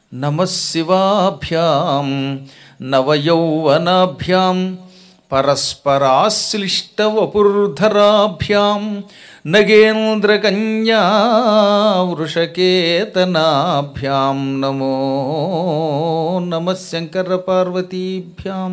నమశివాభ్యాం నవయౌవనాభ్యాం పరస్పరాశ్లిష్టవపుర్ధరాభ్యాం నగేంద్రకన్యా వృషకేతనాభ్యాం నమో నమ శంకర పార్వతీభ్యాం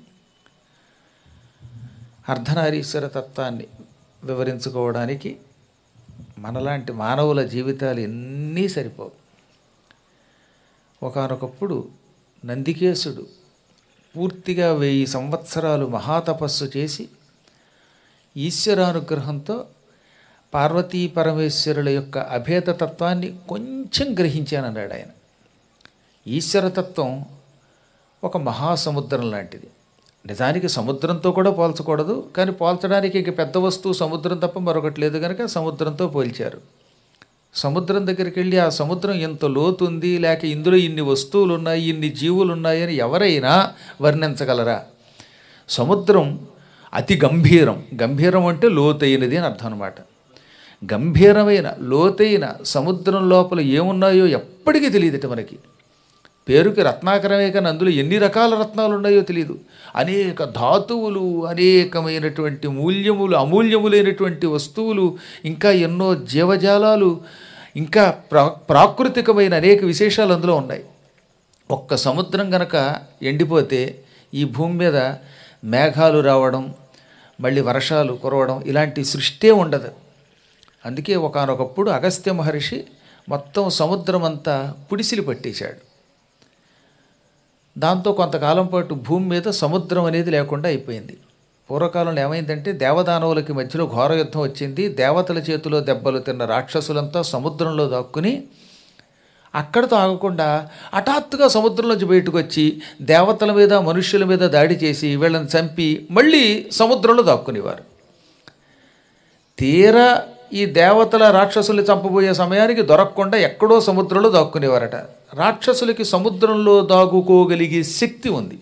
అర్ధనారీశ్వర తత్వాన్ని వివరించుకోవడానికి మనలాంటి మానవుల జీవితాలు ఎన్నీ సరిపోవు ఒకానొకప్పుడు నందికేశుడు పూర్తిగా వెయ్యి సంవత్సరాలు మహాతపస్సు చేసి ఈశ్వరానుగ్రహంతో పార్వతీ పరమేశ్వరుల యొక్క అభేదతత్వాన్ని కొంచెం గ్రహించానన్నాడు ఆయన ఈశ్వరతత్వం ఒక మహాసముద్రం లాంటిది నిజానికి సముద్రంతో కూడా పోల్చకూడదు కానీ పోల్చడానికి ఇక పెద్ద వస్తువు సముద్రం తప్ప మరొకటి లేదు కనుక సముద్రంతో పోల్చారు సముద్రం దగ్గరికి వెళ్ళి ఆ సముద్రం ఎంత లోతు ఉంది లేక ఇందులో ఇన్ని వస్తువులు ఉన్నాయి ఇన్ని జీవులు ఉన్నాయని ఎవరైనా వర్ణించగలరా సముద్రం అతి గంభీరం గంభీరం అంటే లోతైనది అని అర్థం అనమాట గంభీరమైన లోతైన సముద్రం లోపల ఏమున్నాయో ఎప్పటికీ తెలియదట మనకి పేరుకి రత్నాకరమే కానీ అందులో ఎన్ని రకాల రత్నాలు ఉన్నాయో తెలియదు అనేక ధాతువులు అనేకమైనటువంటి మూల్యములు అమూల్యములైనటువంటి వస్తువులు ఇంకా ఎన్నో జీవజాలాలు ఇంకా ప్రా ప్రాకృతికమైన అనేక విశేషాలు అందులో ఉన్నాయి ఒక్క సముద్రం గనక ఎండిపోతే ఈ భూమి మీద మేఘాలు రావడం మళ్ళీ వర్షాలు కురవడం ఇలాంటి సృష్టే ఉండదు అందుకే ఒకానొకప్పుడు అగస్త్య మహర్షి మొత్తం సముద్రం అంతా పుడిసిలి పట్టేశాడు దాంతో కొంతకాలం పాటు భూమి మీద సముద్రం అనేది లేకుండా అయిపోయింది పూర్వకాలంలో ఏమైందంటే దేవదానవులకి మధ్యలో ఘోర యుద్ధం వచ్చింది దేవతల చేతిలో దెబ్బలు తిన్న రాక్షసులంతా సముద్రంలో దాక్కుని అక్కడతో ఆగకుండా హఠాత్తుగా సముద్రంలోంచి బయటకు వచ్చి దేవతల మీద మనుష్యుల మీద దాడి చేసి వీళ్ళని చంపి మళ్ళీ సముద్రంలో దాక్కునేవారు తీరా ఈ దేవతల రాక్షసుల్ని చంపబోయే సమయానికి దొరకకుండా ఎక్కడో సముద్రంలో దాక్కునేవారట రాక్షసులకి సముద్రంలో దాగుకోగలిగే శక్తి ఉంది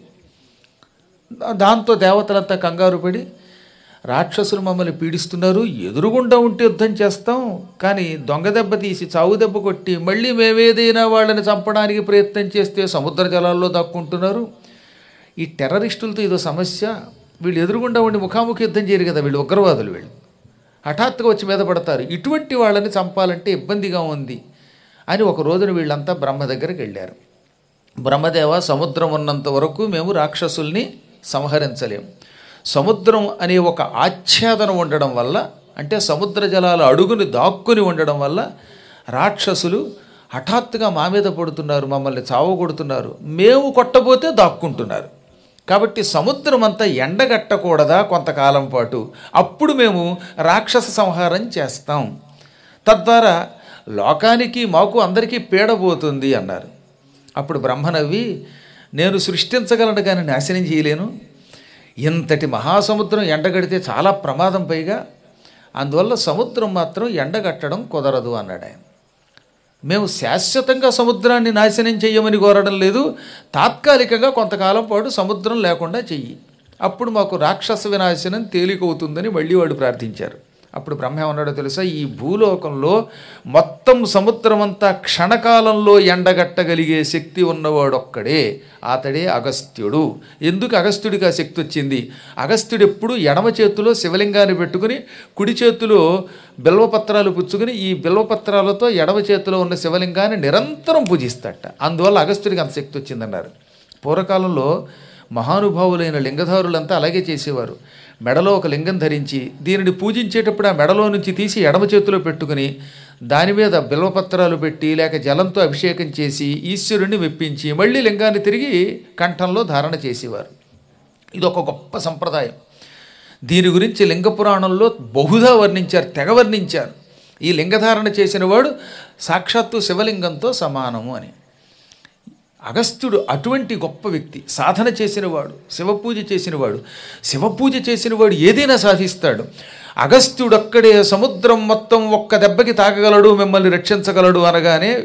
దాంతో దేవతలంతా కంగారు పడి రాక్షసులు మమ్మల్ని పీడిస్తున్నారు ఎదురుగుండా ఉంటే యుద్ధం చేస్తాం కానీ దొంగ దెబ్బ తీసి చావు దెబ్బ కొట్టి మళ్ళీ మేమేదైనా వాళ్ళని చంపడానికి ప్రయత్నం చేస్తే సముద్ర జలాల్లో దాక్కుంటున్నారు ఈ టెర్రరిస్టులతో ఇదో సమస్య వీళ్ళు ఎదురుగుండా ఉండి ముఖాముఖి యుద్ధం చేయరు కదా వీళ్ళు ఉగ్రవాదులు వీళ్ళు హఠాత్తుగా వచ్చి మీద పడతారు ఇటువంటి వాళ్ళని చంపాలంటే ఇబ్బందిగా ఉంది అని ఒక రోజున వీళ్ళంతా బ్రహ్మ దగ్గరికి వెళ్ళారు బ్రహ్మదేవ సముద్రం ఉన్నంత వరకు మేము రాక్షసుల్ని సంహరించలేం సముద్రం అనే ఒక ఆచ్ఛాదన ఉండడం వల్ల అంటే సముద్ర జలాల అడుగుని దాక్కుని ఉండడం వల్ల రాక్షసులు హఠాత్తుగా మా మీద పడుతున్నారు మమ్మల్ని చావగొడుతున్నారు మేము కొట్టబోతే దాక్కుంటున్నారు కాబట్టి సముద్రం అంతా ఎండగట్టకూడదా కొంతకాలం పాటు అప్పుడు మేము రాక్షస సంహారం చేస్తాం తద్వారా లోకానికి మాకు అందరికీ పీడబోతుంది అన్నారు అప్పుడు బ్రహ్మనవ్వి నేను సృష్టించగలను కానీ నాశనం చేయలేను ఇంతటి మహాసముద్రం ఎండగడితే చాలా ప్రమాదం పైగా అందువల్ల సముద్రం మాత్రం ఎండగట్టడం కుదరదు అన్నాడు ఆయన మేము శాశ్వతంగా సముద్రాన్ని నాశనం చేయమని కోరడం లేదు తాత్కాలికంగా కొంతకాలం పాటు సముద్రం లేకుండా చెయ్యి అప్పుడు మాకు రాక్షస వినాశనం తేలికవుతుందని మళ్ళీ వాడు ప్రార్థించారు అప్పుడు బ్రహ్మ ఏమన్నాడో తెలుసా ఈ భూలోకంలో మొత్తం సముద్రం అంతా క్షణకాలంలో ఎండగట్టగలిగే శక్తి ఉన్నవాడొక్కడే అతడే అగస్త్యుడు ఎందుకు అగస్త్యుడికి ఆ శక్తి వచ్చింది అగస్త్యుడు ఎప్పుడు ఎడమ చేతిలో శివలింగాన్ని పెట్టుకుని కుడి చేతిలో బిల్వపత్రాలు పుచ్చుకుని ఈ బిల్వపత్రాలతో ఎడమ చేతిలో ఉన్న శివలింగాన్ని నిరంతరం పూజిస్తాట అందువల్ల అగస్త్యుడికి అంత శక్తి వచ్చిందన్నారు పూర్వకాలంలో మహానుభావులైన లింగధారులంతా అలాగే చేసేవారు మెడలో ఒక లింగం ధరించి దీనిని పూజించేటప్పుడు ఆ మెడలో నుంచి తీసి ఎడమ చేతిలో పెట్టుకుని దాని మీద బిల్వపత్రాలు పెట్టి లేక జలంతో అభిషేకం చేసి ఈశ్వరుణ్ణి మెప్పించి మళ్ళీ లింగాన్ని తిరిగి కంఠంలో ధారణ చేసేవారు ఇది ఒక గొప్ప సంప్రదాయం దీని గురించి లింగ పురాణంలో బహుధా వర్ణించారు తెగ వర్ణించారు ఈ లింగధారణ చేసిన వాడు సాక్షాత్తు శివలింగంతో సమానము అని అగస్త్యుడు అటువంటి గొప్ప వ్యక్తి సాధన చేసినవాడు శివపూజ చేసినవాడు శివపూజ చేసినవాడు ఏదైనా సాధిస్తాడు అగస్త్యుడొక్కడే సముద్రం మొత్తం ఒక్క దెబ్బకి తాగగలడు మిమ్మల్ని రక్షించగలడు అనగానే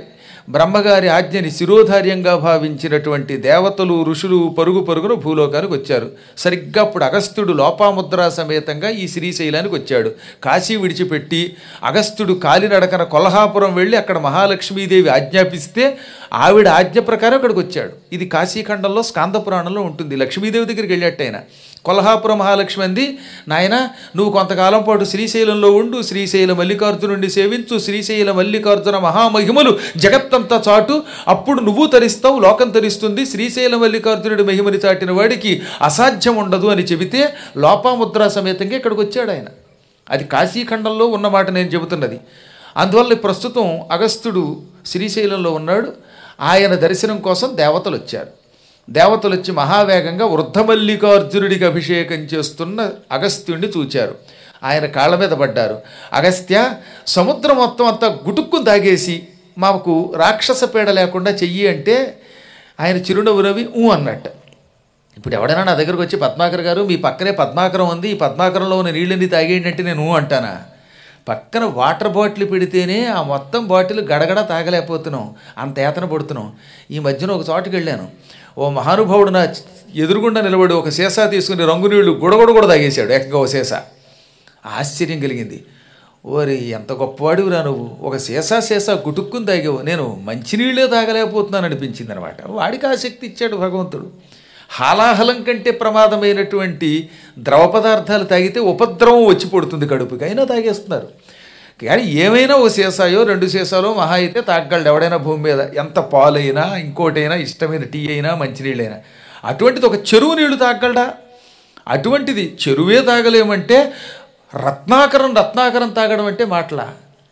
బ్రహ్మగారి ఆజ్ఞని శిరోధార్యంగా భావించినటువంటి దేవతలు ఋషులు పరుగు పరుగున భూలోకానికి వచ్చారు సరిగ్గా అప్పుడు అగస్త్యుడు లోపాముద్రా సమేతంగా ఈ శ్రీశైలానికి వచ్చాడు కాశీ విడిచిపెట్టి అగస్త్యుడు కాలినడకన కొల్హాపురం వెళ్ళి అక్కడ మహాలక్ష్మీదేవి ఆజ్ఞాపిస్తే ఆవిడ ఆజ్ఞ ప్రకారం అక్కడికి వచ్చాడు ఇది కాశీఖండంలో స్కాంద పురాణంలో ఉంటుంది లక్ష్మీదేవి దగ్గరికి వెళ్ళేట్టు ఆయన కొల్హాపురం మహాలక్ష్మి అంది నాయన నువ్వు కొంతకాలం పాటు శ్రీశైలంలో ఉండు శ్రీశైల మల్లికార్జునుడిని సేవించు శ్రీశైల మల్లికార్జున మహామహిమలు జగత్తంతా చాటు అప్పుడు నువ్వు తరిస్తావు లోకం తరిస్తుంది శ్రీశైల మల్లికార్జునుడి మహిమని చాటిన వాడికి అసాధ్యం ఉండదు అని చెబితే లోపాముద్రా సమేతంగా ఇక్కడికి వచ్చాడు ఆయన అది కాశీఖండంలో ఉన్నమాట నేను చెబుతున్నది అందువల్ల ప్రస్తుతం అగస్త్యుడు శ్రీశైలంలో ఉన్నాడు ఆయన దర్శనం కోసం దేవతలు వచ్చారు దేవతలు వచ్చి మహావేగంగా వృద్ధమల్లికార్జునుడికి అభిషేకం చేస్తున్న అగస్త్యుడిని చూచారు ఆయన కాళ్ళ మీద పడ్డారు అగస్త్య సముద్రం మొత్తం అంతా గుటుక్కుని తాగేసి మాకు రాక్షస పీడ లేకుండా చెయ్యి అంటే ఆయన చిరునవ్వు రవి ఊ అన్నట్టు ఇప్పుడు ఎవడైనా నా దగ్గరకు వచ్చి పద్మాకర్ గారు మీ పక్కనే పద్మాకరం ఉంది ఈ పద్మాకరంలో ఉన్న నీళ్ళని తాగేయండి అంటే నేను ఊ అంటానా పక్కన వాటర్ బాటిల్ పెడితేనే ఆ మొత్తం బాటిల్ గడగడ తాగలేకపోతున్నాం అంత ఏతన పడుతున్నాం ఈ మధ్యన ఒక చోటుకి వెళ్ళాను ఓ మహానుభావుడు నా ఎదురుగుండా నిలబడి ఒక సీసా తీసుకుని రంగు నీళ్లు గుడగొడ కూడా తాగేశాడు ఏకంగా ఓ సీసా ఆశ్చర్యం కలిగింది ఓరి ఎంత గొప్పవాడివిరా నువ్వు ఒక సీసా సీసా గుటుక్కుని తాగావు నేను మంచినీళ్ళే తాగలేకపోతున్నాను అనిపించింది అనమాట వాడికి ఆసక్తి ఇచ్చాడు భగవంతుడు హాలాహలం కంటే ప్రమాదమైనటువంటి ద్రవ పదార్థాలు తాగితే ఉపద్రవం వచ్చి పడుతుంది కడుపుకి అయినా తాగేస్తున్నారు కానీ ఏమైనా ఓ సీసాయో రెండు సీసాలో మహా అయితే తాగలడు ఎవడైనా భూమి మీద ఎంత పాలైనా ఇంకోటైనా ఇష్టమైన టీ అయినా మంచినీళ్ళైనా అటువంటిది ఒక చెరువు నీళ్లు తాగలడా అటువంటిది చెరువే తాగలేమంటే రత్నాకరం రత్నాకరం తాగడం అంటే మాటలా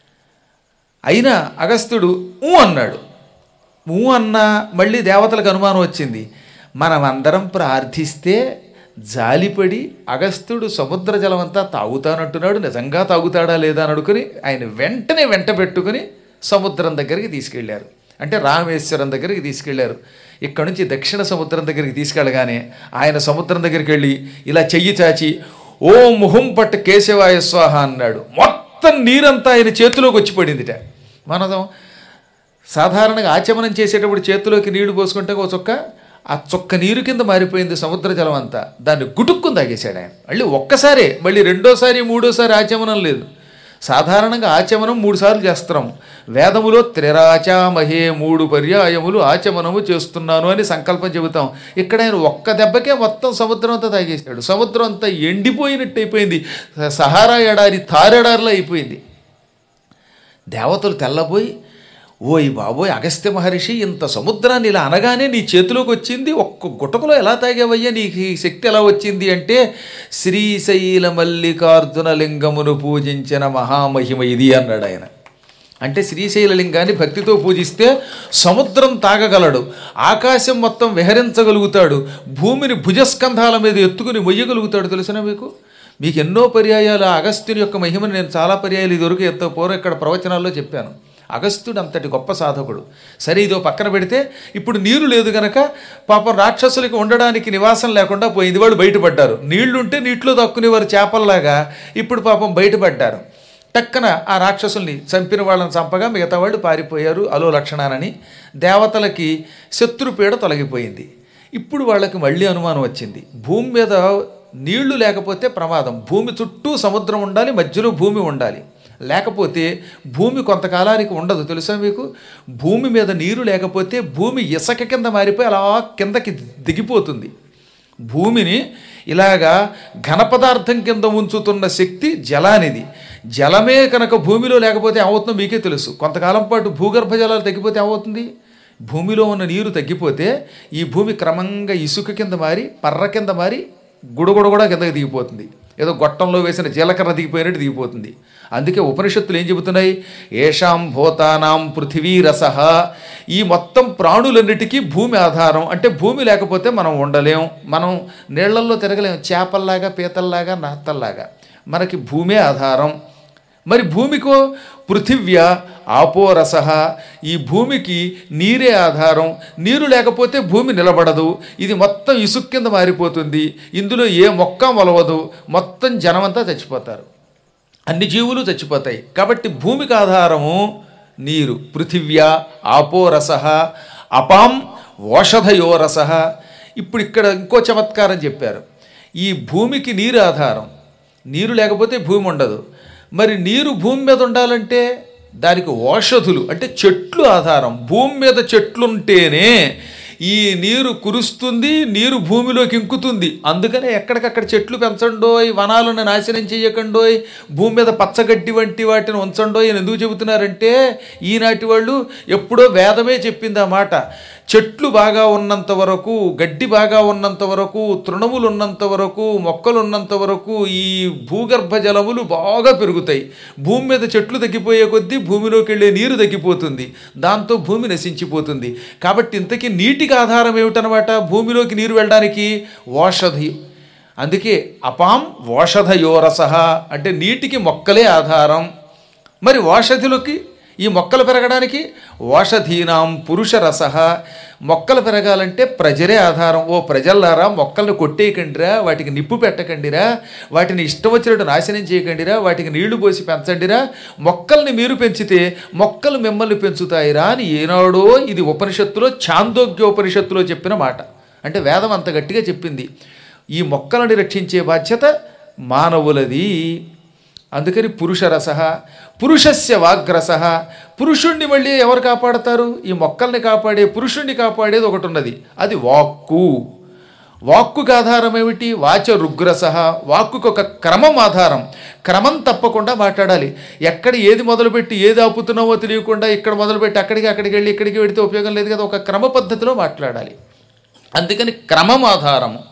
అయినా అగస్త్యుడు ఊ అన్నాడు ఊ అన్నా మళ్ళీ దేవతలకు అనుమానం వచ్చింది మనం అందరం ప్రార్థిస్తే జాలిపడి అగస్త్యుడు సముద్ర జలం అంతా తాగుతానంటున్నాడు నిజంగా తాగుతాడా లేదా అని అనుకుని ఆయన వెంటనే వెంట పెట్టుకుని సముద్రం దగ్గరికి తీసుకెళ్లారు అంటే రామేశ్వరం దగ్గరికి తీసుకెళ్లారు ఇక్కడ నుంచి దక్షిణ సముద్రం దగ్గరికి తీసుకెళ్ళగానే ఆయన సముద్రం దగ్గరికి వెళ్ళి ఇలా చెయ్యి చాచి ఓ ముహం పట్టు కేశవాయ స్వాహ అన్నాడు మొత్తం నీరంతా ఆయన చేతిలోకి వచ్చి పడిందిట మనం సాధారణంగా ఆచమనం చేసేటప్పుడు చేతిలోకి నీళ్లు పోసుకుంటే ఒక చుక్క ఆ చుక్క నీరు కింద మారిపోయింది సముద్ర జలం అంతా దాన్ని గుటుక్కుని తాగేశాడు ఆయన మళ్ళీ ఒక్కసారే మళ్ళీ రెండోసారి మూడోసారి ఆచమనం లేదు సాధారణంగా ఆచమనం మూడు సార్లు చేస్తున్నాం వేదములో త్రిరాచామహే మూడు పర్యాయములు ఆచమనము చేస్తున్నాను అని సంకల్పం చెబుతాం ఇక్కడ ఆయన ఒక్క దెబ్బకే మొత్తం సముద్రం అంతా తాగేశాడు సముద్రం అంతా ఎండిపోయినట్టు అయిపోయింది సహారా ఎడారి తారెడారిలో అయిపోయింది దేవతలు తెల్లబోయి ఓయ్ బాబోయ్ అగస్త్య మహర్షి ఇంత సముద్రాన్ని ఇలా అనగానే నీ చేతిలోకి వచ్చింది ఒక్క గుటకలో ఎలా తాగావయ్యా నీకు ఈ శక్తి ఎలా వచ్చింది అంటే శ్రీశైల మల్లికార్జున లింగమును పూజించిన మహామహిమ ఇది అన్నాడు ఆయన అంటే శ్రీశైల లింగాన్ని భక్తితో పూజిస్తే సముద్రం తాగగలడు ఆకాశం మొత్తం విహరించగలుగుతాడు భూమిని భుజస్కంధాల మీద ఎత్తుకుని మొయ్యగలుగుతాడు తెలిసిన మీకు మీకు ఎన్నో పర్యాయాలు ఆ అగస్త్యుని యొక్క మహిమను నేను చాలా పర్యాయాలు ఇదివరకు ఎంతో పూర్వం ఇక్కడ ప్రవచనాల్లో చెప్పాను అగస్త్యుడు అంతటి గొప్ప సాధకుడు సరే ఇదో పక్కన పెడితే ఇప్పుడు నీరు లేదు గనక పాపం రాక్షసులకి ఉండడానికి నివాసం లేకుండా పోయింది వాళ్ళు బయటపడ్డారు నీళ్లుంటే నీటిలో దక్కునేవారు చేపల్లాగా ఇప్పుడు పాపం బయటపడ్డారు టక్కన ఆ రాక్షసుల్ని చంపిన వాళ్ళని చంపగా మిగతా వాళ్ళు పారిపోయారు అలో లక్షణానని దేవతలకి శత్రుపీడ తొలగిపోయింది ఇప్పుడు వాళ్ళకి మళ్ళీ అనుమానం వచ్చింది భూమి మీద నీళ్లు లేకపోతే ప్రమాదం భూమి చుట్టూ సముద్రం ఉండాలి మధ్యలో భూమి ఉండాలి లేకపోతే భూమి కొంతకాలానికి ఉండదు తెలుసా మీకు భూమి మీద నీరు లేకపోతే భూమి ఇసక కింద మారిపోయి అలా కిందకి దిగిపోతుంది భూమిని ఇలాగా ఘన పదార్థం కింద ఉంచుతున్న శక్తి జలానిది జలమే కనుక భూమిలో లేకపోతే ఏమవుతుందో మీకే తెలుసు కొంతకాలం పాటు భూగర్భ జలాలు తగ్గిపోతే ఏమవుతుంది భూమిలో ఉన్న నీరు తగ్గిపోతే ఈ భూమి క్రమంగా ఇసుక కింద మారి పర్ర కింద మారి గుడగుడ కూడా కిందకి దిగిపోతుంది ఏదో గొట్టంలో వేసిన జీలకర్ర దిగిపోయినట్టు దిగిపోతుంది అందుకే ఉపనిషత్తులు ఏం చెబుతున్నాయి ఏషాం భూతానాం పృథివీ రస ఈ మొత్తం ప్రాణులన్నిటికీ భూమి ఆధారం అంటే భూమి లేకపోతే మనం ఉండలేం మనం నీళ్లల్లో తిరగలేం చేపల్లాగా పీతల్లాగా నత్తల్లాగా మనకి భూమే ఆధారం మరి భూమికో పృథివ్య ఆపోరస ఈ భూమికి నీరే ఆధారం నీరు లేకపోతే భూమి నిలబడదు ఇది మొత్తం ఇసుక్ కింద మారిపోతుంది ఇందులో ఏ మొక్క మొలవదు మొత్తం జనమంతా చచ్చిపోతారు అన్ని జీవులు చచ్చిపోతాయి కాబట్టి భూమికి ఆధారము నీరు పృథివ్యా ఆపోరస అపాం ఓషధయోరస ఇప్పుడు ఇక్కడ ఇంకో చమత్కారం చెప్పారు ఈ భూమికి నీరు ఆధారం నీరు లేకపోతే భూమి ఉండదు మరి నీరు భూమి మీద ఉండాలంటే దానికి ఓషధులు అంటే చెట్లు ఆధారం భూమి మీద చెట్లుంటేనే ఈ నీరు కురుస్తుంది నీరు భూమిలోకి ఇంకుతుంది అందుకనే ఎక్కడికక్కడ చెట్లు పెంచండోయ్ వనాలను నాశనం చేయకండోయ్ భూమి మీద పచ్చగడ్డి వంటి వాటిని ఉంచండోయ్ అని ఎందుకు చెబుతున్నారంటే ఈనాటి వాళ్ళు ఎప్పుడో వేదమే చెప్పింది ఆ మాట చెట్లు బాగా ఉన్నంత వరకు గడ్డి బాగా ఉన్నంత వరకు తృణములు ఉన్నంత వరకు మొక్కలు ఉన్నంత వరకు ఈ భూగర్భ జలములు బాగా పెరుగుతాయి భూమి మీద చెట్లు తగ్గిపోయే కొద్దీ భూమిలోకి వెళ్ళే నీరు తగ్గిపోతుంది దాంతో భూమి నశించిపోతుంది కాబట్టి ఇంతకీ నీటికి ఆధారం ఏమిటనమాట భూమిలోకి నీరు వెళ్ళడానికి ఓషధి అందుకే అపాం ఓషధయోరస అంటే నీటికి మొక్కలే ఆధారం మరి ఓషధిలోకి ఈ మొక్కలు పెరగడానికి ఓషధీనాం పురుష రస మొక్కలు పెరగాలంటే ప్రజలే ఆధారం ఓ ప్రజల్లారా మొక్కలను కొట్టేయకండిరా వాటికి నిప్పు పెట్టకండిరా వాటిని ఇష్టం వచ్చినట్టు నాశనం చేయకండిరా వాటికి నీళ్లు పోసి పెంచండిరా మొక్కల్ని మీరు పెంచితే మొక్కలు మిమ్మల్ని పెంచుతాయిరా అని ఏనాడో ఇది ఉపనిషత్తులో ఛాందోగ్యోపనిషత్తులో చెప్పిన మాట అంటే వేదం అంత గట్టిగా చెప్పింది ఈ మొక్కలని రక్షించే బాధ్యత మానవులది అందుకని పురుషరస పురుషస్య వాగ్రస పురుషుణ్ణి మళ్ళీ ఎవరు కాపాడతారు ఈ మొక్కల్ని కాపాడే పురుషుణ్ణి కాపాడేది ఒకటి ఉన్నది అది వాక్కు వాక్కుకు ఆధారం ఏమిటి వాచ రుగ్రస వాక్కుకు ఒక క్రమం ఆధారం క్రమం తప్పకుండా మాట్లాడాలి ఎక్కడ ఏది మొదలుపెట్టి ఏది ఆపుతున్నావో తెలియకుండా ఇక్కడ మొదలుపెట్టి అక్కడికి అక్కడికి వెళ్ళి ఇక్కడికి వెళితే ఉపయోగం లేదు కదా ఒక క్రమ పద్ధతిలో మాట్లాడాలి అందుకని క్రమం ఆధారము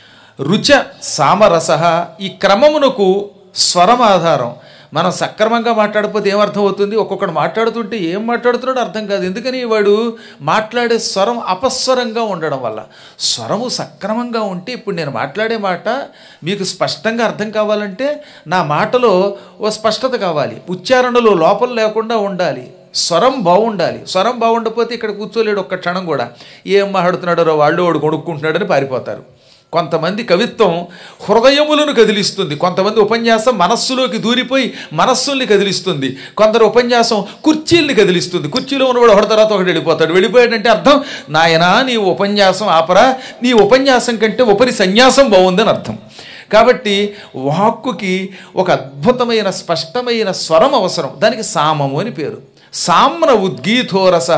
రుచ సామరస ఈ క్రమమునకు స్వరం ఆధారం మనం సక్రమంగా మాట్లాడకపోతే ఏమర్థం అవుతుంది ఒక్కొక్కడు మాట్లాడుతుంటే ఏం మాట్లాడుతున్నాడో అర్థం కాదు ఎందుకని వాడు మాట్లాడే స్వరం అపస్వరంగా ఉండడం వల్ల స్వరము సక్రమంగా ఉంటే ఇప్పుడు నేను మాట్లాడే మాట మీకు స్పష్టంగా అర్థం కావాలంటే నా మాటలో ఓ స్పష్టత కావాలి ఉచ్చారణలో లోపం లేకుండా ఉండాలి స్వరం బాగుండాలి స్వరం బాగుండకపోతే ఇక్కడ కూర్చోలేడు ఒక్క క్షణం కూడా ఏం మాట్లాడుతున్నాడో వాళ్ళు వాడు కొనుక్కుంటున్నాడని పారిపోతారు కొంతమంది కవిత్వం హృదయములను కదిలిస్తుంది కొంతమంది ఉపన్యాసం మనస్సులోకి దూరిపోయి మనస్సుల్ని కదిలిస్తుంది కొందరు ఉపన్యాసం కుర్చీల్ని కదిలిస్తుంది కుర్చీలో ఉన్నవాడు ఒకటి తర్వాత ఒకటి వెళ్ళిపోతాడు వెళ్ళిపోయాడంటే అర్థం నాయనా నీ ఉపన్యాసం ఆపరా నీ ఉపన్యాసం కంటే ఉపరి సన్యాసం బాగుందని అర్థం కాబట్టి వాక్కుకి ఒక అద్భుతమైన స్పష్టమైన స్వరం అవసరం దానికి సామము అని పేరు సామ్న ఉద్గీతోరస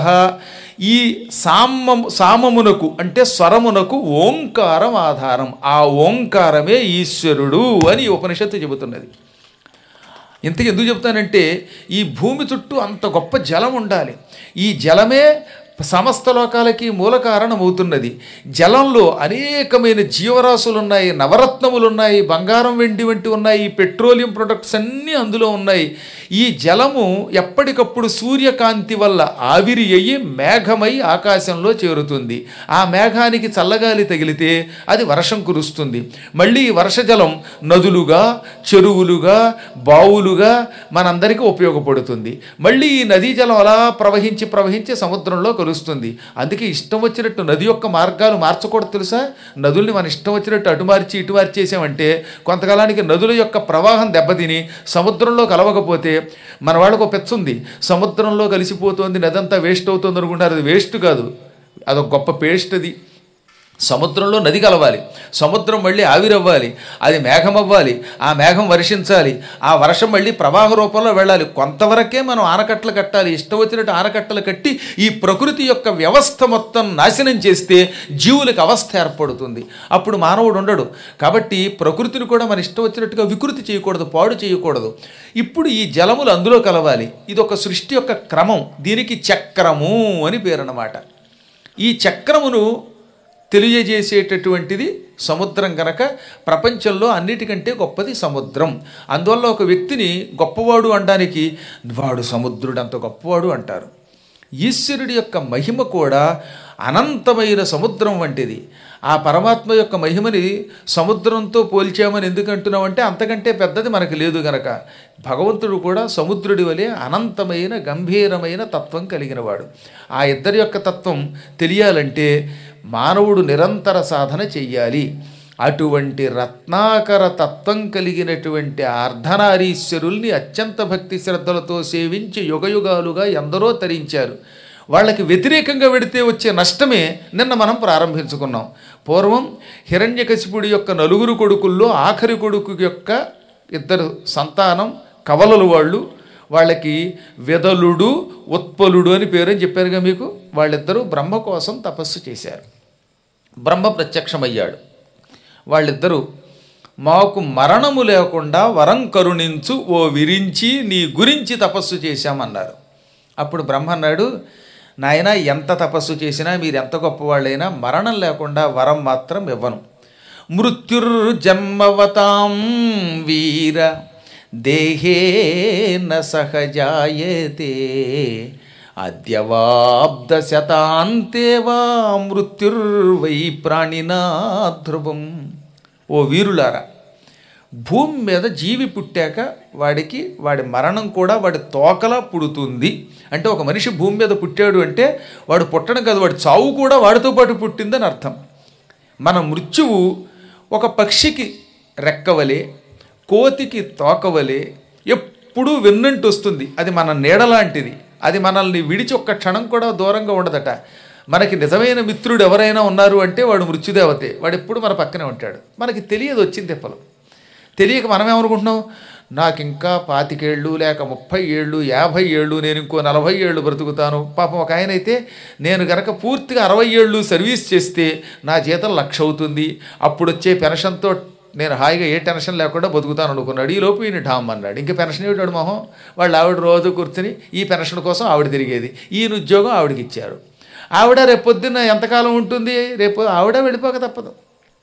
ఈ సామము సామమునకు అంటే స్వరమునకు ఓంకారం ఆధారం ఆ ఓంకారమే ఈశ్వరుడు అని ఈ ఉపనిషత్తు చెబుతున్నది ఇంతకు ఎందుకు చెప్తానంటే ఈ భూమి చుట్టూ అంత గొప్ప జలం ఉండాలి ఈ జలమే సమస్త లోకాలకి మూల కారణం అవుతున్నది జలంలో అనేకమైన జీవరాశులు ఉన్నాయి నవరత్నములు ఉన్నాయి బంగారం వెండి వంటి ఉన్నాయి పెట్రోలియం ప్రొడక్ట్స్ అన్నీ అందులో ఉన్నాయి ఈ జలము ఎప్పటికప్పుడు సూర్యకాంతి వల్ల ఆవిరి అయ్యి మేఘమై ఆకాశంలో చేరుతుంది ఆ మేఘానికి చల్లగాలి తగిలితే అది వర్షం కురుస్తుంది మళ్ళీ ఈ వర్షజలం నదులుగా చెరువులుగా బావులుగా మనందరికీ ఉపయోగపడుతుంది మళ్ళీ ఈ నదీ జలం అలా ప్రవహించి ప్రవహించి సముద్రంలో కలుస్తుంది అందుకే ఇష్టం వచ్చినట్టు నది యొక్క మార్గాలు మార్చకూడదు తెలుసా నదుల్ని మన ఇష్టం వచ్చినట్టు అటు మార్చి ఇటు మార్చి చేసామంటే కొంతకాలానికి నదుల యొక్క ప్రవాహం దెబ్బతిని సముద్రంలో కలవకపోతే మన వాళ్ళకు ఒక పెచ్చ ఉంది సముద్రంలో కలిసిపోతుంది నదంతా వేస్ట్ అవుతుంది అనుకుంటారు అది వేస్ట్ కాదు అదొక గొప్ప పేస్ట్ అది సముద్రంలో నది కలవాలి సముద్రం మళ్ళీ ఆవిరవ్వాలి అది మేఘం అవ్వాలి ఆ మేఘం వర్షించాలి ఆ వర్షం మళ్ళీ ప్రవాహ రూపంలో వెళ్ళాలి కొంతవరకే మనం ఆనకట్టలు కట్టాలి ఇష్టం వచ్చినట్టు ఆనకట్టలు కట్టి ఈ ప్రకృతి యొక్క వ్యవస్థ మొత్తం నాశనం చేస్తే జీవులకు అవస్థ ఏర్పడుతుంది అప్పుడు మానవుడు ఉండడు కాబట్టి ప్రకృతిని కూడా మన ఇష్టం వచ్చినట్టుగా వికృతి చేయకూడదు పాడు చేయకూడదు ఇప్పుడు ఈ జలములు అందులో కలవాలి ఇది ఒక సృష్టి యొక్క క్రమం దీనికి చక్రము అని పేరు అన్నమాట ఈ చక్రమును తెలియజేసేటటువంటిది సముద్రం కనుక ప్రపంచంలో అన్నిటికంటే గొప్పది సముద్రం అందువల్ల ఒక వ్యక్తిని గొప్పవాడు అనడానికి వాడు సముద్రుడు అంత గొప్పవాడు అంటారు ఈశ్వరుడి యొక్క మహిమ కూడా అనంతమైన సముద్రం వంటిది ఆ పరమాత్మ యొక్క మహిమని సముద్రంతో పోల్చామని ఎందుకు అంటున్నామంటే అంతకంటే పెద్దది మనకు లేదు గనక భగవంతుడు కూడా సముద్రుడి వలె అనంతమైన గంభీరమైన తత్వం కలిగినవాడు ఆ ఇద్దరి యొక్క తత్వం తెలియాలంటే మానవుడు నిరంతర సాధన చెయ్యాలి అటువంటి రత్నాకర తత్వం కలిగినటువంటి అర్ధనారీశ్వరుల్ని అత్యంత భక్తి శ్రద్ధలతో సేవించి యుగయుగాలుగా ఎందరో తరించారు వాళ్ళకి వ్యతిరేకంగా వెడితే వచ్చే నష్టమే నిన్న మనం ప్రారంభించుకున్నాం పూర్వం హిరణ్యకశిపుడి యొక్క నలుగురు కొడుకుల్లో ఆఖరి కొడుకు యొక్క ఇద్దరు సంతానం కవలలు వాళ్ళు వాళ్ళకి వెదలుడు ఉత్పలుడు అని పేరు అని చెప్పారుగా మీకు వాళ్ళిద్దరూ బ్రహ్మ కోసం తపస్సు చేశారు బ్రహ్మ ప్రత్యక్షమయ్యాడు వాళ్ళిద్దరూ మాకు మరణము లేకుండా వరం కరుణించు ఓ విరించి నీ గురించి తపస్సు చేశామన్నారు అప్పుడు బ్రహ్మ అన్నాడు నాయన ఎంత తపస్సు చేసినా మీరు ఎంత గొప్పవాళ్ళైనా మరణం లేకుండా వరం మాత్రం ఇవ్వను మృత్యుర్జన్మవతాం వీర దేహేన సహజాయతే అద్యవాబ్ద శతాంతే వా మృత్యుర్వై ప్రాణినా ధ్రువం ఓ వీరులారా భూమి మీద జీవి పుట్టాక వాడికి వాడి మరణం కూడా వాడి తోకలా పుడుతుంది అంటే ఒక మనిషి భూమి మీద పుట్టాడు అంటే వాడు పుట్టడం కాదు వాడి చావు కూడా వాడితో పాటు పుట్టిందని అర్థం మన మృత్యువు ఒక పక్షికి రెక్కవలే కోతికి తోకవలే ఎప్పుడూ వెన్నంటి వస్తుంది అది మన నీడలాంటిది అది మనల్ని విడిచి ఒక్క క్షణం కూడా దూరంగా ఉండదట మనకి నిజమైన మిత్రుడు ఎవరైనా ఉన్నారు అంటే వాడు మృత్యుదేవతే వాడు ఎప్పుడు మన పక్కనే ఉంటాడు మనకి తెలియదు వచ్చింది తెప్పలు తెలియక మనం ఏమనుకుంటున్నాం నాకు ఇంకా పాతికేళ్ళు లేక ముప్పై ఏళ్ళు యాభై ఏళ్ళు నేను ఇంకో నలభై ఏళ్ళు బ్రతుకుతాను పాపం ఒక ఆయన అయితే నేను గనక పూర్తిగా అరవై ఏళ్ళు సర్వీస్ చేస్తే నా జీతం లక్ష అవుతుంది అప్పుడు వచ్చే పెన్షన్తో నేను హాయిగా ఏ టెన్షన్ లేకుండా బతుకుతాను అనుకున్నాడు ఈ లోపు ఈయన ఢామ్ అన్నాడు ఇంక పెన్షన్ ఏమిటాడు మొహం వాళ్ళు ఆవిడ రోజు కూర్చుని ఈ పెన్షన్ కోసం ఆవిడ తిరిగేది ఈయన ఉద్యోగం ఆవిడకి ఇచ్చారు ఆవిడ రేపొద్దున ఎంతకాలం ఉంటుంది రేపు ఆవిడ వెళ్ళిపోక తప్పదు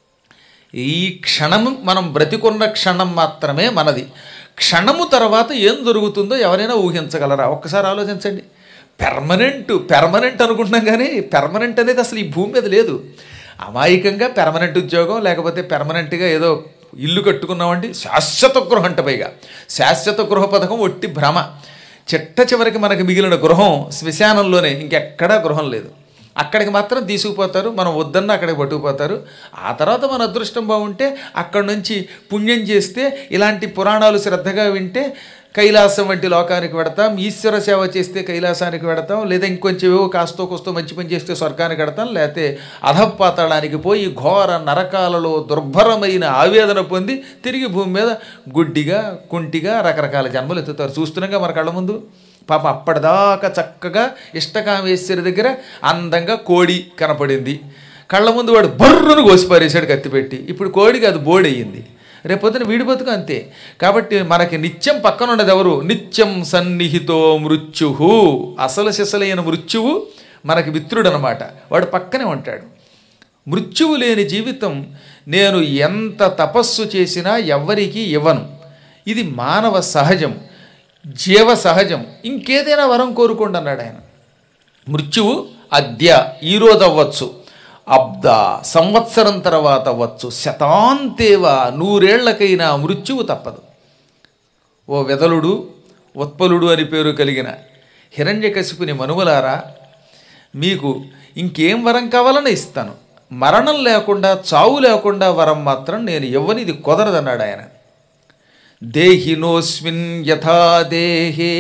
ఈ క్షణము మనం బ్రతికున్న క్షణం మాత్రమే మనది క్షణము తర్వాత ఏం జరుగుతుందో ఎవరైనా ఊహించగలరా ఒక్కసారి ఆలోచించండి పెర్మనెంట్ పెర్మనెంట్ అనుకుంటున్నాం కానీ పెర్మనెంట్ అనేది అసలు ఈ భూమి మీద లేదు అమాయకంగా పెర్మనెంట్ ఉద్యోగం లేకపోతే పెర్మనెంట్గా ఏదో ఇల్లు కట్టుకున్నామండి శాశ్వత గృహం అంట పైగా శాశ్వత గృహ పథకం ఒట్టి భ్రమ చిట్ట చివరికి మనకి మిగిలిన గృహం శ్మశానంలోనే ఇంకెక్కడా గృహం లేదు అక్కడికి మాత్రం తీసుకుపోతారు మనం వద్దన్న అక్కడికి పట్టుకుపోతారు ఆ తర్వాత మన అదృష్టం బాగుంటే అక్కడి నుంచి పుణ్యం చేస్తే ఇలాంటి పురాణాలు శ్రద్ధగా వింటే కైలాసం వంటి లోకానికి వెడతాం ఈశ్వర సేవ చేస్తే కైలాసానికి వెడతాం లేదా ఇంకొంచెం ఏవో కాస్తో కోస్తో మంచి పని చేస్తే స్వర్గానికి వెడతాం లేకపోతే అధపాతాళానికి పోయి ఘోర నరకాలలో దుర్భరమైన ఆవేదన పొంది తిరిగి భూమి మీద గుడ్డిగా కుంటిగా రకరకాల జన్మలు ఎత్తుతారు చూస్తున్నాగా మన కళ్ళ ముందు పాప అప్పటిదాకా చక్కగా ఇష్టకామేశ్వరి దగ్గర అందంగా కోడి కనపడింది కళ్ళ ముందు వాడు బర్రును కోసిపారేశాడు కత్తిపెట్టి ఇప్పుడు కోడికి అది బోడయ్యింది రేపొద్దున వీడి బతుకు అంతే కాబట్టి మనకి నిత్యం పక్కన ఉన్నది ఎవరు నిత్యం సన్నిహితో మృత్యుహు అసలు సిసలైన మృత్యువు మనకి మిత్రుడు అనమాట వాడు పక్కనే ఉంటాడు మృత్యువు లేని జీవితం నేను ఎంత తపస్సు చేసినా ఎవ్వరికీ ఇవ్వను ఇది మానవ సహజం జీవ సహజం ఇంకేదైనా వరం కోరుకోండి అన్నాడు ఆయన మృత్యువు అద్య ఈరోజు అవ్వచ్చు అబ్ద సంవత్సరం తర్వాత అవ్వచ్చు శతాంతేవ నూరేళ్లకైనా మృత్యువు తప్పదు ఓ వెదలుడు ఉత్పలుడు అని పేరు కలిగిన హిరణ్యకశిపుని మనుమలారా మీకు ఇంకేం వరం కావాలని ఇస్తాను మరణం లేకుండా చావు లేకుండా వరం మాత్రం నేను ఇవ్వని ఇది కుదరదన్నాడు ఆయన దేహినోస్మిన్ యథా దేహే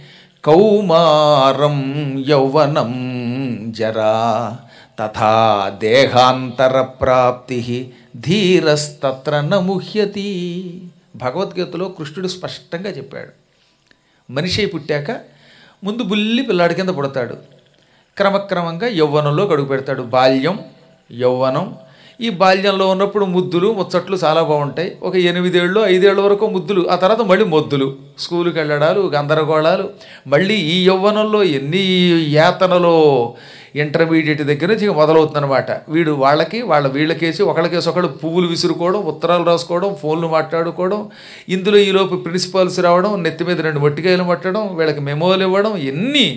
కౌమారం యౌవనం జరా తథా దేహాంతర ప్రాప్తి ధీరస్తత్ర నముహ్యతి భగవద్గీతలో కృష్ణుడు స్పష్టంగా చెప్పాడు మనిషి అయి పుట్టాక ముందు బుల్లి పిల్లాడి కింద పుడతాడు క్రమక్రమంగా యవ్వనంలో గడుగు పెడతాడు బాల్యం యవ్వనం ఈ బాల్యంలో ఉన్నప్పుడు ముద్దులు ముచ్చట్లు చాలా బాగుంటాయి ఒక ఎనిమిదేళ్ళు ఐదేళ్ల వరకు ముద్దులు ఆ తర్వాత మళ్ళీ మొద్దులు స్కూలుకి వెళ్ళడాలు గందరగోళాలు మళ్ళీ ఈ యవ్వనంలో ఎన్ని యాతనలో ఇంటర్మీడియట్ దగ్గర నుంచి ఇక మొదలవుతుందన్నమాట వీడు వాళ్ళకి వాళ్ళ వీళ్ళకేసి ఒకళ్ళకేసి ఒకళ్ళు పువ్వులు విసురుకోవడం ఉత్తరాలు రాసుకోవడం ఫోన్లు మాట్లాడుకోవడం ఇందులో ఈలోపు ప్రిన్సిపాల్స్ రావడం నెత్తి మీద రెండు మొట్టికాయలు పట్టడం వీళ్ళకి మెమోలు ఇవ్వడం ఎన్ని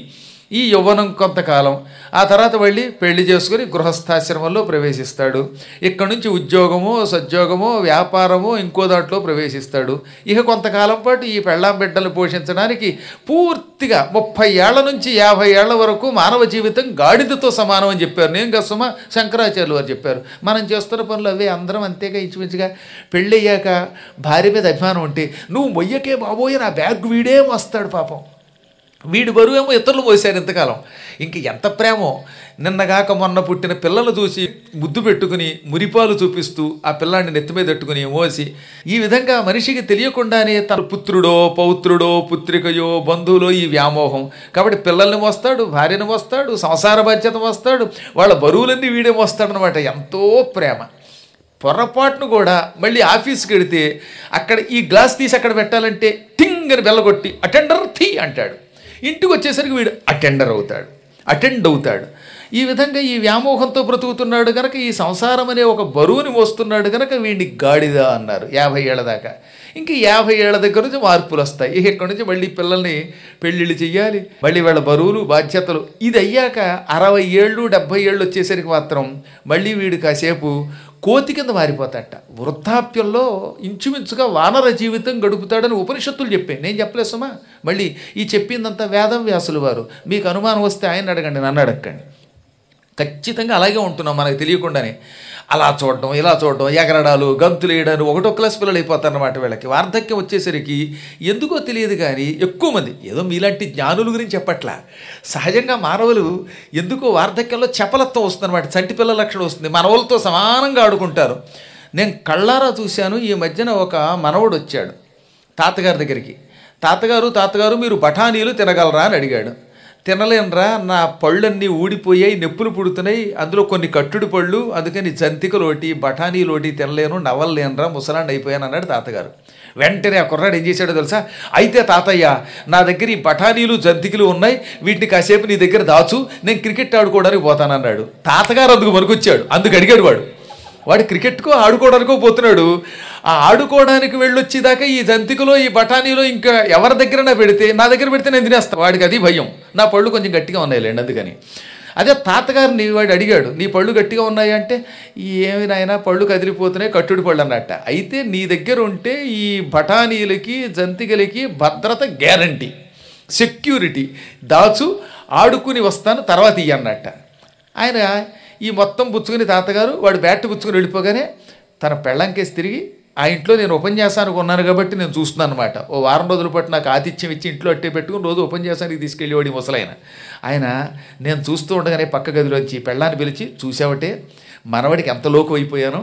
ఈ యవ్వనం కొంతకాలం ఆ తర్వాత వెళ్ళి పెళ్లి చేసుకుని గృహస్థాశ్రమంలో ప్రవేశిస్తాడు ఇక్కడ నుంచి ఉద్యోగమో సద్యోగమో వ్యాపారమో ఇంకో దాంట్లో ప్రవేశిస్తాడు ఇక కొంతకాలం పాటు ఈ పెళ్ళాం బిడ్డలు పోషించడానికి పూర్తిగా ముప్పై ఏళ్ల నుంచి యాభై ఏళ్ల వరకు మానవ జీవితం గాడిదతో సమానం అని చెప్పారు నేను గసుమ శంకరాచార్యులు వారు చెప్పారు మనం చేస్తున్న పనులు అవే అందరం అంతేగా ఇంచుమించుగా పెళ్ళయ్యాక భార్య మీద అభిమానం ఉంటే నువ్వు మొయ్యకే బాబోయే నా బ్యాగ్ వీడే వస్తాడు పాపం వీడి బరువేమో ఇతరులు మోసారు ఇంతకాలం ఇంక ఎంత ప్రేమో నిన్నగాక మొన్న పుట్టిన పిల్లలు చూసి ముద్దు పెట్టుకుని మురిపాలు చూపిస్తూ ఆ పిల్లాన్ని నెత్తి మీద పెట్టుకుని మోసి ఈ విధంగా మనిషికి తెలియకుండానే తన పుత్రుడో పౌత్రుడో పుత్రికయో బంధువులో ఈ వ్యామోహం కాబట్టి పిల్లల్ని మోస్తాడు భార్యను మోస్తాడు సంసార బాధ్యత మోస్తాడు వాళ్ళ బరువులన్నీ వీడే మోస్తాడనమాట ఎంతో ప్రేమ పొరపాటును కూడా మళ్ళీ ఆఫీస్కి వెడితే అక్కడ ఈ గ్లాస్ తీసి అక్కడ పెట్టాలంటే టింగ్ అని బెల్లగొట్టి అటెండర్ థీ అంటాడు ఇంటికి వచ్చేసరికి వీడు అటెండర్ అవుతాడు అటెండ్ అవుతాడు ఈ విధంగా ఈ వ్యామోహంతో బ్రతుకుతున్నాడు గనక ఈ సంసారం అనే ఒక బరువుని మోస్తున్నాడు గనక వీడిని గాడిద అన్నారు యాభై ఏళ్ళ దాకా ఇంక యాభై ఏళ్ళ దగ్గర నుంచి మార్పులు వస్తాయి ఇక ఇక్కడ నుంచి మళ్ళీ పిల్లల్ని పెళ్ళిళ్ళు చెయ్యాలి మళ్ళీ వాళ్ళ బరువులు బాధ్యతలు ఇది అయ్యాక అరవై ఏళ్ళు డెబ్భై ఏళ్ళు వచ్చేసరికి మాత్రం మళ్ళీ వీడు కాసేపు కోతి కింద మారిపోతాట వృద్ధాప్యంలో ఇంచుమించుగా వానర జీవితం గడుపుతాడని ఉపనిషత్తులు చెప్పాయి నేను చెప్పలేదు సుమా మళ్ళీ ఈ చెప్పిందంతా వేదం వ్యాసులు వారు మీకు అనుమానం వస్తే ఆయన అడగండి నన్ను అడగండి ఖచ్చితంగా అలాగే ఉంటున్నాం మనకు తెలియకుండానే అలా చూడడం ఇలా చూడడం ఎగరడాలు గంతులు వేయడాలు ఒకటో క్లాస్ పిల్లలు అయిపోతారన్నమాట వీళ్ళకి వార్ధక్యం వచ్చేసరికి ఎందుకో తెలియదు కానీ ఎక్కువ మంది ఏదో మీలాంటి జ్ఞానుల గురించి చెప్పట్లా సహజంగా మానవులు ఎందుకో వార్ధక్యంలో చపలత్వం వస్తుందన్నమాట చంటి పిల్లల లక్షణం వస్తుంది మనవలతో సమానంగా ఆడుకుంటారు నేను కళ్ళారా చూశాను ఈ మధ్యన ఒక మనవడు వచ్చాడు తాతగారి దగ్గరికి తాతగారు తాతగారు మీరు బఠానీలు తినగలరా అని అడిగాడు తినలేనరా నా పళ్ళన్నీ ఊడిపోయాయి నొప్పులు పుడుతున్నాయి అందులో కొన్ని కట్టుడు పళ్ళు అందుకని జంతికలోటి బఠానీలోటి తినలేను నవ్వలేనురా ముసలాండి అయిపోయాను అన్నాడు తాతగారు వెంటనే ఆ కుర్రాడు ఏం చేశాడో తెలుసా అయితే తాతయ్య నా దగ్గర ఈ బఠానీలు జంతికలు ఉన్నాయి వీటిని కాసేపు నీ దగ్గర దాచు నేను క్రికెట్ ఆడుకోవడానికి పోతానన్నాడు తాతగారు అందుకు మనుకొచ్చాడు అందుకు అడిగాడు వాడు వాడు క్రికెట్కో ఆడుకోవడానికో పోతున్నాడు ఆ ఆడుకోవడానికి వెళ్ళొచ్చేదాకా ఈ జంతికలో ఈ బఠానీలో ఇంకా ఎవరి దగ్గరైనా పెడితే నా దగ్గర పెడితే నేను తినేస్తాను వాడికి అది భయం నా పళ్ళు కొంచెం గట్టిగా ఉన్నాయిలేండి అందుకని అదే తాతగారిని వాడు అడిగాడు నీ పళ్ళు గట్టిగా ఉన్నాయి అంటే ఏమి నాయనా పళ్ళు కదిలిపోతున్నాయి కట్టుడు పళ్ళు అన్నట్ట అయితే నీ దగ్గర ఉంటే ఈ బఠానీలకి జంతికలకి భద్రత గ్యారంటీ సెక్యూరిటీ దాచు ఆడుకుని వస్తాను తర్వాత ఇయ్యి అన్నట్ట ఆయన ఈ మొత్తం పుచ్చుకుని తాతగారు వాడు బ్యాట్ పుచ్చుకుని వెళ్ళిపోగానే తన పెళ్ళంకేసి తిరిగి ఆ ఇంట్లో నేను ఉపన్యాసానికి ఉన్నాను కాబట్టి నేను చూస్తున్నాను అనమాట ఓ వారం రోజుల పాటు నాకు ఆతిథ్యం ఇచ్చి ఇంట్లో అట్టే పెట్టుకుని రోజు ఉపన్యాసానికి తీసుకెళ్ళేవాడి ముసలాయన ఆయన నేను చూస్తూ ఉండగానే పక్క గదిలోంచి పెళ్ళాన్ని పిలిచి చూసావటే మనవడికి ఎంత లోకు అయిపోయానో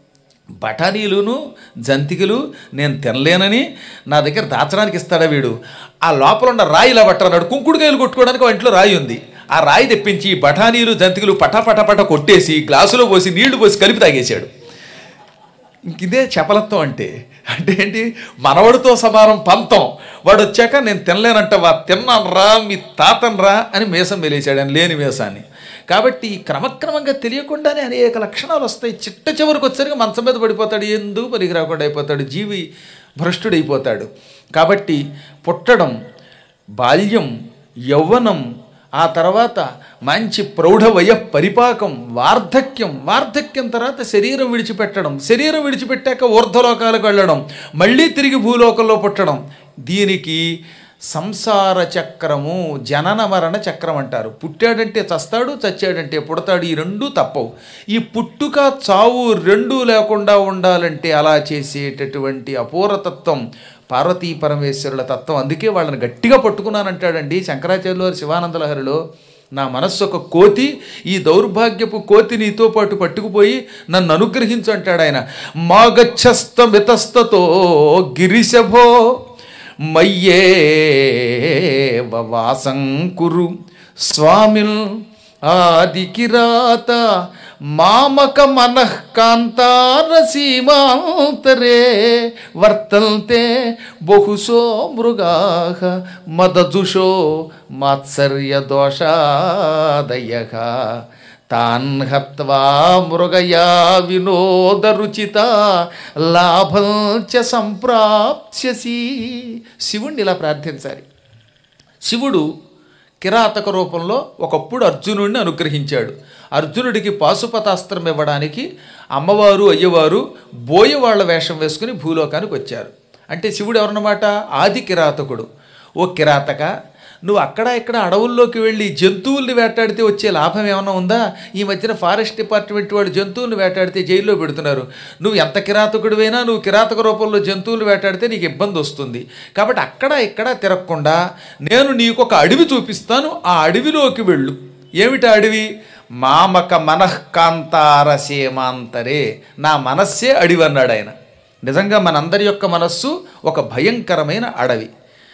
బఠానీలును జంతికలు నేను తినలేనని నా దగ్గర దాచడానికి ఇస్తాడా వీడు ఆ లోపల ఉన్న రాయి ఇలా పట్టన్నాడు కుంకుడుకాయలు కొట్టుకోవడానికి ఆ ఇంట్లో రాయి ఉంది ఆ రాయి తెప్పించి బఠానీలు జంతికలు పటా పటా పటా కొట్టేసి గ్లాసులో పోసి నీళ్లు పోసి కలిపి తాగేశాడు ఇంక ఇదే చపలత్వం అంటే అంటే ఏంటి మనవడితో సమానం పంతం వాడు వచ్చాక నేను తినలేనంటవా తిన్నాను రా మీ తాతను రా అని మీసం వెలేశాడు అని లేని మీసాన్ని కాబట్టి క్రమక్రమంగా తెలియకుండానే అనేక లక్షణాలు వస్తాయి చిట్ట చివరికి వచ్చరికి మంచం మీద పడిపోతాడు ఎందుకు పనికి రాకుండా అయిపోతాడు జీవి భ్రష్టుడైపోతాడు కాబట్టి పుట్టడం బాల్యం యవ్వనం ఆ తర్వాత మంచి ప్రౌఢ వయ పరిపాకం వార్ధక్యం వార్ధక్యం తర్వాత శరీరం విడిచిపెట్టడం శరీరం విడిచిపెట్టాక ఊర్ధ్వలోకాలకు వెళ్ళడం మళ్ళీ తిరిగి భూలోకంలో పుట్టడం దీనికి సంసార చక్రము జనన మరణ చక్రం అంటారు పుట్టాడంటే చస్తాడు చచ్చాడంటే పుడతాడు ఈ రెండూ తప్పవు ఈ పుట్టుక చావు రెండూ లేకుండా ఉండాలంటే అలా చేసేటటువంటి అపూర్వతత్వం పార్వతీ పరమేశ్వరుల తత్వం అందుకే వాళ్ళని గట్టిగా పట్టుకున్నానంటాడండి శంకరాచార్యుల వారి శివానందలహరిలో నా మనస్సు ఒక కోతి ఈ దౌర్భాగ్యపు కోతి నీతో పాటు పట్టుకుపోయి నన్ను అనుగ్రహించు అంటాడు ఆయన మాగచ్చస్త మితస్తతో గిరిశభో మయ్యే వాసం కురు స్వామిల్ ఆదికిరాత మామక మనఃకాంతార సీమాంతరే వర్తంతే బహుశో మృగా మదజుషో మాత్సర్య దోషాదయ తాన్ హత్వా మృగయా వినోదరుచిత లాభం చ సంప్రాప్స్యసి శివుణ్ణి ఇలా ప్రార్థించాలి శివుడు కిరాతక రూపంలో ఒకప్పుడు అర్జునుడిని అనుగ్రహించాడు అర్జునుడికి పాశుపతాస్త్రం ఇవ్వడానికి అమ్మవారు అయ్యవారు బోయవాళ్ల వేషం వేసుకుని భూలోకానికి వచ్చారు అంటే శివుడు ఎవరన్నమాట ఆది కిరాతకుడు ఓ కిరాతక నువ్వు అక్కడ ఇక్కడ అడవుల్లోకి వెళ్ళి జంతువుల్ని వేటాడితే వచ్చే లాభం ఏమైనా ఉందా ఈ మధ్యన ఫారెస్ట్ డిపార్ట్మెంట్ వాళ్ళు జంతువుల్ని వేటాడితే జైల్లో పెడుతున్నారు నువ్వు ఎంత కిరాతకుడివైనా నువ్వు కిరాతక రూపంలో జంతువులు వేటాడితే నీకు ఇబ్బంది వస్తుంది కాబట్టి అక్కడ ఇక్కడ తిరగకుండా నేను నీకు ఒక అడవి చూపిస్తాను ఆ అడవిలోకి వెళ్ళు ఏమిటి ఆ అడవి మామక మనఃకాంతార సీమాంతరే నా మనస్సే అడవి అన్నాడు ఆయన నిజంగా మనందరి యొక్క మనస్సు ఒక భయంకరమైన అడవి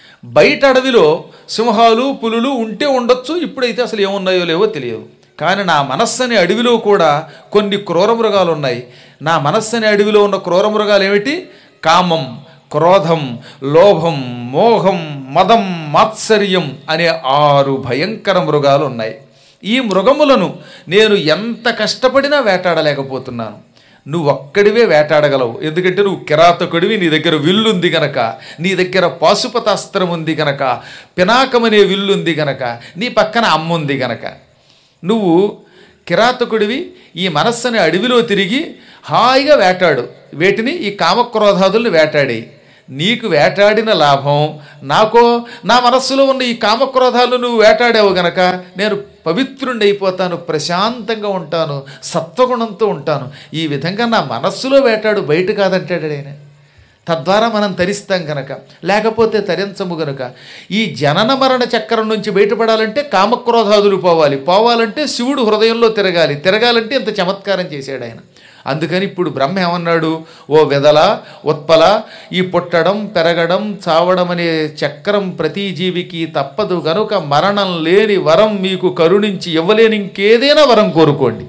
బయట అడవిలో సింహాలు పులులు ఉంటే ఉండొచ్చు ఇప్పుడైతే అసలు ఏమున్నాయో లేవో తెలియదు కానీ నా మనస్సు అనే అడవిలో కూడా కొన్ని క్రూరమృగాలు ఉన్నాయి నా మనస్సు అనే అడవిలో ఉన్న క్రూరమృగాలు ఏమిటి కామం క్రోధం లోభం మోహం మదం మాత్సర్యం అనే ఆరు భయంకర మృగాలు ఉన్నాయి ఈ మృగములను నేను ఎంత కష్టపడినా వేటాడలేకపోతున్నాను నువ్వు ఒక్కడివే వేటాడగలవు ఎందుకంటే నువ్వు కిరాతకుడివి నీ దగ్గర విల్లుంది గనక నీ దగ్గర పాశుపతాస్త్రం ఉంది గనక పినాకమనే విల్లుంది గనక నీ పక్కన అమ్ముంది గనక నువ్వు కిరాతకుడివి ఈ మనస్సుని అడవిలో తిరిగి హాయిగా వేటాడు వేటిని ఈ కామక్రోధాదుల్ని వేటాడి నీకు వేటాడిన లాభం నాకో నా మనస్సులో ఉన్న ఈ కామక్రోధాలు నువ్వు వేటాడావు గనక నేను పవిత్రుణ్ణి అయిపోతాను ప్రశాంతంగా ఉంటాను సత్వగుణంతో ఉంటాను ఈ విధంగా నా మనస్సులో వేటాడు బయట కాదంటాడు ఆయన తద్వారా మనం తరిస్తాం గనక లేకపోతే తరించము గనక ఈ జనన మరణ చక్రం నుంచి బయటపడాలంటే కామక్రోధాదులు పోవాలి పోవాలంటే శివుడు హృదయంలో తిరగాలి తిరగాలంటే ఇంత చమత్కారం చేశాడు ఆయన అందుకని ఇప్పుడు బ్రహ్మ ఏమన్నాడు ఓ వెదల ఉత్పల ఈ పుట్టడం పెరగడం చావడం అనే చక్రం ప్రతి జీవికి తప్పదు గనుక మరణం లేని వరం మీకు కరుణించి ఇవ్వలేని ఇంకేదైనా వరం కోరుకోండి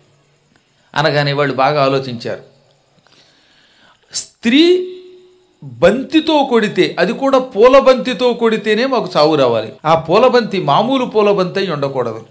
అనగానే వాళ్ళు బాగా ఆలోచించారు స్త్రీ బంతితో కొడితే అది కూడా పూల బంతితో కొడితేనే మాకు చావు రావాలి ఆ పూలబంతి మామూలు పూలబంతి అయి ఉండకూడదు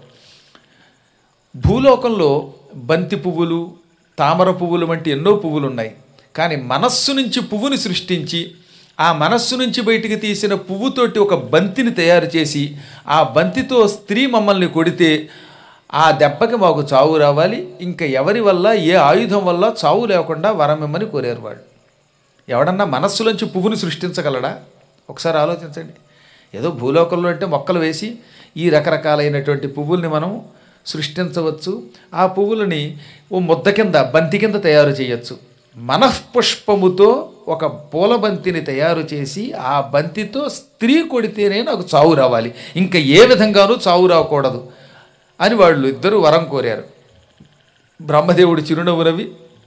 భూలోకంలో బంతి పువ్వులు తామర పువ్వులు వంటి ఎన్నో పువ్వులు ఉన్నాయి కానీ మనస్సు నుంచి పువ్వుని సృష్టించి ఆ మనస్సు నుంచి బయటికి తీసిన పువ్వుతోటి ఒక బంతిని తయారు చేసి ఆ బంతితో స్త్రీ మమ్మల్ని కొడితే ఆ దెబ్బకి మాకు చావు రావాలి ఇంకా ఎవరి వల్ల ఏ ఆయుధం వల్ల చావు లేకుండా వరం ఇమ్మని కోరారు వాళ్ళు ఎవడన్నా మనస్సులోంచి పువ్వుని సృష్టించగలడా ఒకసారి ఆలోచించండి ఏదో భూలోకంలో అంటే మొక్కలు వేసి ఈ రకరకాలైనటువంటి పువ్వుల్ని మనం సృష్టించవచ్చు ఆ పువ్వులని ఓ ముద్ద కింద బంతి కింద తయారు చేయొచ్చు మనఃపుష్పముతో ఒక పూల బంతిని తయారు చేసి ఆ బంతితో స్త్రీ కొడితేనే నాకు చావు రావాలి ఇంకా ఏ విధంగానూ చావు రాకూడదు అని వాళ్ళు ఇద్దరు వరం కోరారు బ్రహ్మదేవుడు చిరునవ్వు నవ్వి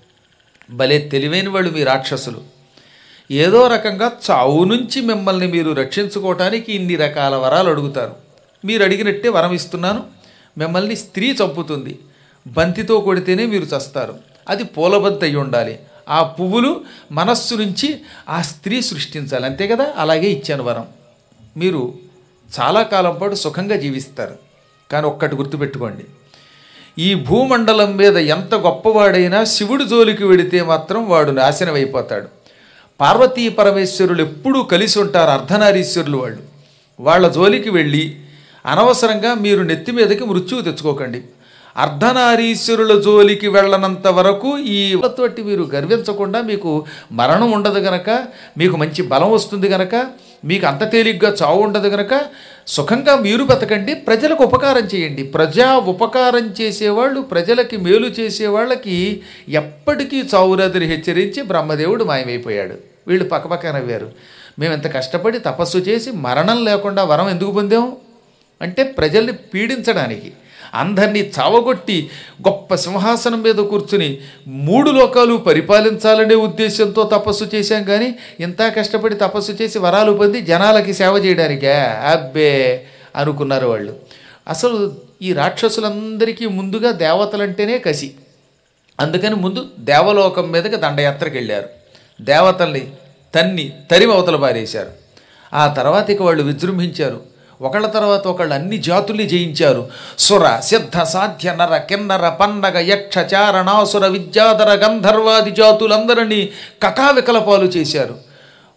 భలే తెలివైన వాళ్ళు మీ రాక్షసులు ఏదో రకంగా చావు నుంచి మిమ్మల్ని మీరు రక్షించుకోవటానికి ఇన్ని రకాల వరాలు అడుగుతారు మీరు అడిగినట్టే వరం ఇస్తున్నాను మిమ్మల్ని స్త్రీ చంపుతుంది బంతితో కొడితేనే మీరు చస్తారు అది పూలబంతి అయి ఉండాలి ఆ పువ్వులు మనస్సు నుంచి ఆ స్త్రీ సృష్టించాలి అంతే కదా అలాగే ఇచ్చాను వరం మీరు చాలా కాలం పాటు సుఖంగా జీవిస్తారు కానీ ఒక్కటి గుర్తుపెట్టుకోండి ఈ భూమండలం మీద ఎంత గొప్పవాడైనా శివుడి జోలికి వెడితే మాత్రం వాడు నాశనం అయిపోతాడు పార్వతీ పరమేశ్వరులు ఎప్పుడూ కలిసి ఉంటారు అర్ధనారీశ్వరులు వాళ్ళు వాళ్ళ జోలికి వెళ్ళి అనవసరంగా మీరు నెత్తి మీదకి మృత్యువు తెచ్చుకోకండి అర్ధనారీశ్వరుల జోలికి వెళ్ళనంత వరకు ఈ తోటి మీరు గర్వించకుండా మీకు మరణం ఉండదు గనక మీకు మంచి బలం వస్తుంది గనక మీకు అంత తేలిగ్గా చావు ఉండదు గనక సుఖంగా మీరు బతకండి ప్రజలకు ఉపకారం చేయండి ప్రజా ఉపకారం చేసేవాళ్ళు ప్రజలకి మేలు చేసేవాళ్ళకి ఎప్పటికీ చావురాదని హెచ్చరించి బ్రహ్మదేవుడు మాయమైపోయాడు వీళ్ళు పక్కపక్క నవ్వారు మేము ఎంత కష్టపడి తపస్సు చేసి మరణం లేకుండా వరం ఎందుకు పొందాం అంటే ప్రజల్ని పీడించడానికి అందరినీ చావగొట్టి గొప్ప సింహాసనం మీద కూర్చుని మూడు లోకాలు పరిపాలించాలనే ఉద్దేశంతో తపస్సు చేశాం కానీ ఇంత కష్టపడి తపస్సు చేసి వరాలు పొంది జనాలకి సేవ చేయడానికే అబ్బే అనుకున్నారు వాళ్ళు అసలు ఈ రాక్షసులందరికీ ముందుగా దేవతలంటేనే కసి అందుకని ముందు దేవలోకం మీదకి దండయాత్రకు వెళ్ళారు దేవతల్ని తన్ని తరిమి అవతల పారేశారు ఆ తర్వాత ఇక వాళ్ళు విజృంభించారు ఒకళ్ళ తర్వాత ఒకళ్ళు అన్ని జాతుల్ని జయించారు సుర సిద్ధ సాధ్య నర కిన్నర పన్నగ యక్ష చారణాసుర విద్యాధర గంధర్వాది జాతులందరినీ కకావికలపాలు చేశారు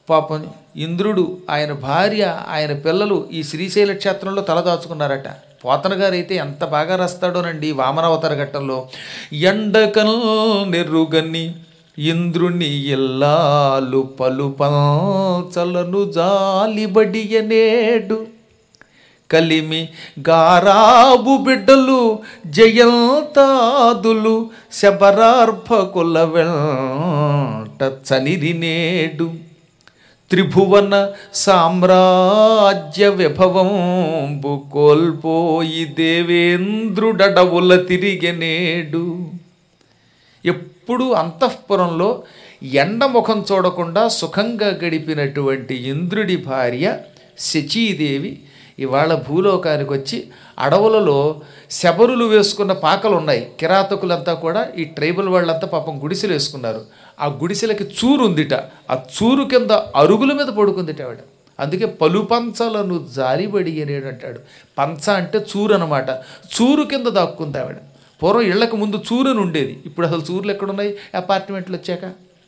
పాపం ఇంద్రుడు ఆయన భార్య ఆయన పిల్లలు ఈ శ్రీశైల క్షేత్రంలో తలదాచుకున్నారట పోతన గారు అయితే ఎంత బాగా రాస్తాడోనండి వామనావతార ఘట్టంలో ఎండకల్ నెర్రుగన్ని ఇంద్రుని ఎల్లాలు పలు పంచలను జాలిబడియనేడు కలిమి గారాబు బిడ్డలు జయంతాదులు శబరార్భకుల వెంట చనిరి నేడు త్రిభువన సామ్రాజ్య విభవంబు కోల్పోయి దేవేంద్రుడడవుల తిరిగెనేడు ఎప్పుడూ అంతఃపురంలో ఎండముఖం చూడకుండా సుఖంగా గడిపినటువంటి ఇంద్రుడి భార్య శచీదేవి ఇవాళ భూలోకానికి వచ్చి అడవులలో శబరులు వేసుకున్న పాకలు ఉన్నాయి కిరాతకులంతా కూడా ఈ ట్రైబల్ వాళ్ళంతా పాపం గుడిసెలు వేసుకున్నారు ఆ గుడిసెలకి చూరు ఉందిట ఆ చూరు కింద అరుగుల మీద పడుకుందిట ఆవిడ అందుకే పలు పంచలను జారిబడి అనేడు అంటాడు పంచ అంటే చూరు అనమాట చూరు కింద దాక్కుంది ఆవిడ పూర్వం ఇళ్లకు ముందు చూరని ఉండేది ఇప్పుడు అసలు చూరులు ఎక్కడున్నాయి అపార్ట్మెంట్లు వచ్చాక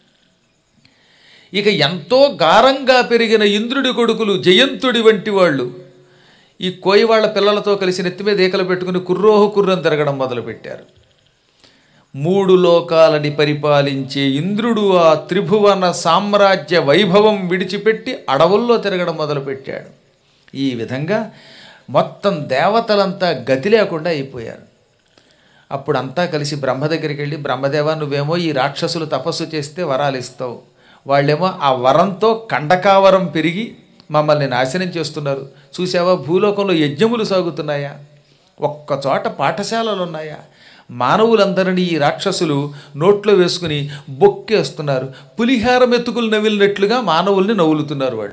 ఇక ఎంతో గారంగా పెరిగిన ఇంద్రుడి కొడుకులు జయంతుడి వంటి వాళ్ళు ఈ కోయి వాళ్ళ పిల్లలతో కలిసి నెత్తి మీద ఏకలు పెట్టుకుని కుర్రోహు కుర్రని తిరగడం మొదలుపెట్టారు మూడు లోకాలని పరిపాలించే ఇంద్రుడు ఆ త్రిభువన సామ్రాజ్య వైభవం విడిచిపెట్టి అడవుల్లో తిరగడం మొదలుపెట్టాడు ఈ విధంగా మొత్తం దేవతలంతా గతి లేకుండా అయిపోయారు అప్పుడు అంతా కలిసి బ్రహ్మ దగ్గరికి వెళ్ళి బ్రహ్మదేవ నువ్వేమో ఈ రాక్షసులు తపస్సు చేస్తే వరాలు ఇస్తావు వాళ్ళేమో ఆ వరంతో కండకావరం పెరిగి మమ్మల్ని నాశనం చేస్తున్నారు చూసావా భూలోకంలో యజ్ఞములు సాగుతున్నాయా ఒక్క చోట పాఠశాలలు ఉన్నాయా మానవులందరినీ ఈ రాక్షసులు నోట్లో వేసుకుని బొక్కేస్తున్నారు పులిహార మెతుకులు నవ్విలినట్లుగా మానవుల్ని నవ్వులుతున్నారు వాళ్ళు